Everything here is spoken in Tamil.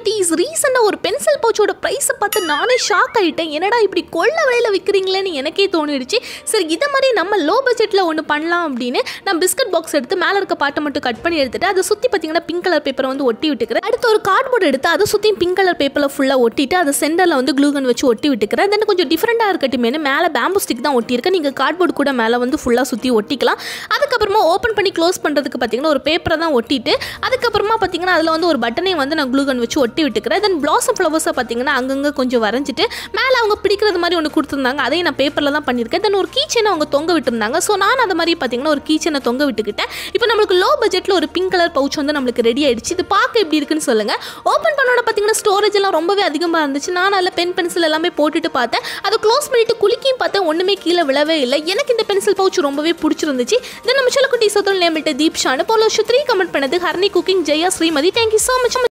குட்டீஸ் ரீசெண்டாக ஒரு பென்சில் பவுச்சோட ப்ரைஸை பார்த்து நானே ஷாக் ஆகிட்டேன் என்னடா இப்படி கொள்ள விலையில் விற்கிறீங்களேன்னு எனக்கே தோணிடுச்சு சரி இதை மாதிரி நம்ம லோ பட்ஜெட்டில் ஒன்று பண்ணலாம் அப்படின்னு நான் பிஸ்கட் பாக்ஸ் எடுத்து மேலே இருக்க பாட்டை மட்டும் கட் பண்ணி எடுத்துட்டு அதை சுற்றி பார்த்தீங்கன்னா பிங்க் கலர் பேப்பரை வந்து ஒட்டி விட்டுக்கிறேன் அடுத்து ஒரு கார்ட்போர்டு எடுத்து அதை சுற்றியும் பிங்க் கலர் பேப்பரில் ஃபுல்லாக ஒட்டிட்டு அதை சென்டரில் வந்து க்ளூகன் வச்சு ஒட்டி விட்டுக்கிறேன் தென் கொஞ்சம் டிஃப்ரெண்ட்டாக இருக்கட்டுமேனு மேலே பேம்பு ஸ்டிக் தான் ஒட்டியிருக்கேன் நீங்கள் கார்ட்போர்டு கூட மேலே வந்து ஃபுல்லாக சுற்றி ஒட்டிக்கலாம் அதுக்கப்புறமா ஓப்பன் பண்ணி க்ளோஸ் பண்ணுறதுக்கு பார்த்தீங்கன்னா ஒரு பேப்பரை தான் ஒட்டிட்டு அதுக்கப்புறமா பார்த்தீங்கன்னா அதில் வந்து ஒரு பட்டனை வந்து நான் க்ளூகன் வச்சு ஒட்டி விட்டுக்கிறேன் தென் பிளாசம் ஃப்ளவர்ஸை பார்த்தீங்கன்னா அங்கங்கே கொஞ்சம் வரைஞ்சிட்டு மேலே அவங்க பிடிக்கிறது மாதிரி ஒன்று கொடுத்துருந்தாங்க அதையும் நான் பேப்பரில் தான் பண்ணியிருக்கேன் தென் ஒரு கீச்சனை அவங்க தொங்க விட்டுருந்தாங்க ஸோ நான் அந்த மாதிரி பார்த்தீங்கன்னா ஒரு கீச்சனை தொங்க விட்டுக்கிட்டேன் இப்போ நம்மளுக்கு லோ பட்ஜெட்டில் ஒரு பிங்க் கலர் பவுச் வந்து நம்மளுக்கு ரெடி ஆயிடுச்சு இது பார்க்க எப்படி இருக்குன்னு சொல்லுங்கள் ஓப்பன் பண்ணோட பார்த்தீங்கன்னா ஸ்டோரேஜ் எல்லாம் ரொம்பவே அதிகமாக இருந்துச்சு நான் அதில் பென் பென்சில் எல்லாமே போட்டுட்டு பார்த்தேன் அதை க்ளோஸ் பண்ணிட்டு குலுக்கியும் பார்த்தேன் ஒன்றுமே கீழே விழவே இல்லை எனக்கு இந்த பென்சில் பவுச் ரொம்பவே பிடிச்சிருந்துச்சு தென் நம்ம சில குட்டி சொத்தல் நேமிட்ட தீப் ஷானு போல வருஷம் த்ரீ கமெண்ட் பண்ணது ஹர்னி cooking Jaya Srimathi thank you so much